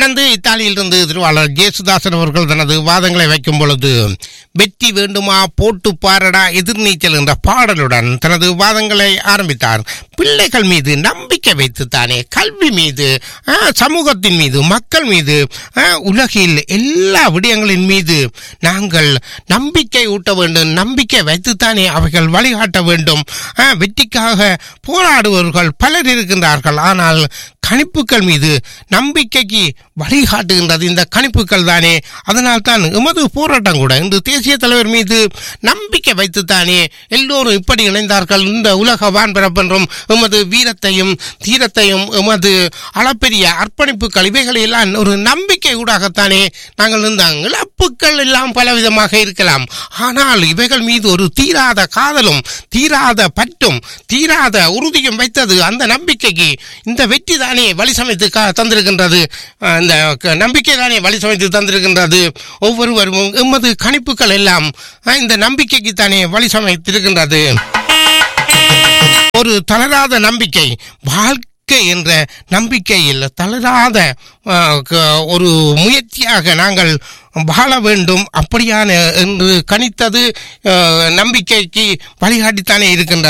தொடர்ந்து இத்தாலியிலிருந்து திருவாளர் ஜேசுதாசன் அவர்கள் தனது வாதங்களை வைக்கும் பொழுது வெற்றி வேண்டுமா போட்டு பாரடா எதிர்நீச்சல் என்ற பாடலுடன் தனது வாதங்களை ஆரம்பித்தார் பிள்ளைகள் மீது நம்பிக்கை வைத்துத்தானே கல்வி மீது ஆ, சமூகத்தின் மீது மக்கள் மீது ஆ, உலகில் எல்லா விடயங்களின் மீது நாங்கள் நம்பிக்கை ஊட்ட வேண்டும் நம்பிக்கை வைத்துத்தானே அவைகள் வழிகாட்ட வேண்டும் ஆ, வெற்றிக்காக போராடுபவர்கள் பலர் இருக்கின்றார்கள் ஆனால் கணிப்புகள் மீது நம்பிக்கைக்கு வழிகாட்டுகின்றது இந்த கணிப்புகள் தானே அதனால் தான் எமது போராட்டம் கூட இன்று தேசிய தலைவர் மீது நம்பிக்கை வைத்துத்தானே எல்லோரும் இப்படி இணைந்தார்கள் இந்த உலக வான்பரப்பு என்றும் எமது வீரத்தையும் தீரத்தையும் எமது அளப்பெரிய அர்ப்பணிப்புகள் இவைகளை எல்லாம் ஒரு நம்பிக்கை ஊடாகத்தானே நாங்கள் இருந்தாங்க இழப்புகள் எல்லாம் பலவிதமாக இருக்கலாம் ஆனால் இவைகள் மீது ஒரு தீராத காதலும் தீராத பற்றும் தீராத உறுதியும் வைத்தது அந்த நம்பிக்கைக்கு இந்த வெற்றி தானே வழி சமைத்து கா- தந்திருக்கின்றது அஹ் இந்த க- நம்பிக்கை தானே வழி சமைத்து தந்திருக்கின்றது ஒவ்வொருவரும் எமது கணிப்புகள் எல்லாம் அஹ் இந்த நம்பிக்கைக்கு தானே வழி சமைத்திருக்கின்றது ஒரு தளராத நம்பிக்கை வாழ்க்கை என்ற நம்பிக்கையில் தளராத அஹ், க- ஒரு முயற்சியாக நாங்கள் வாழ வேண்டும் அப்படியான என்று கணித்தது அஹ், நம்பிக்கைக்கு வழிகாட்டித்தானே இருக்கின்றது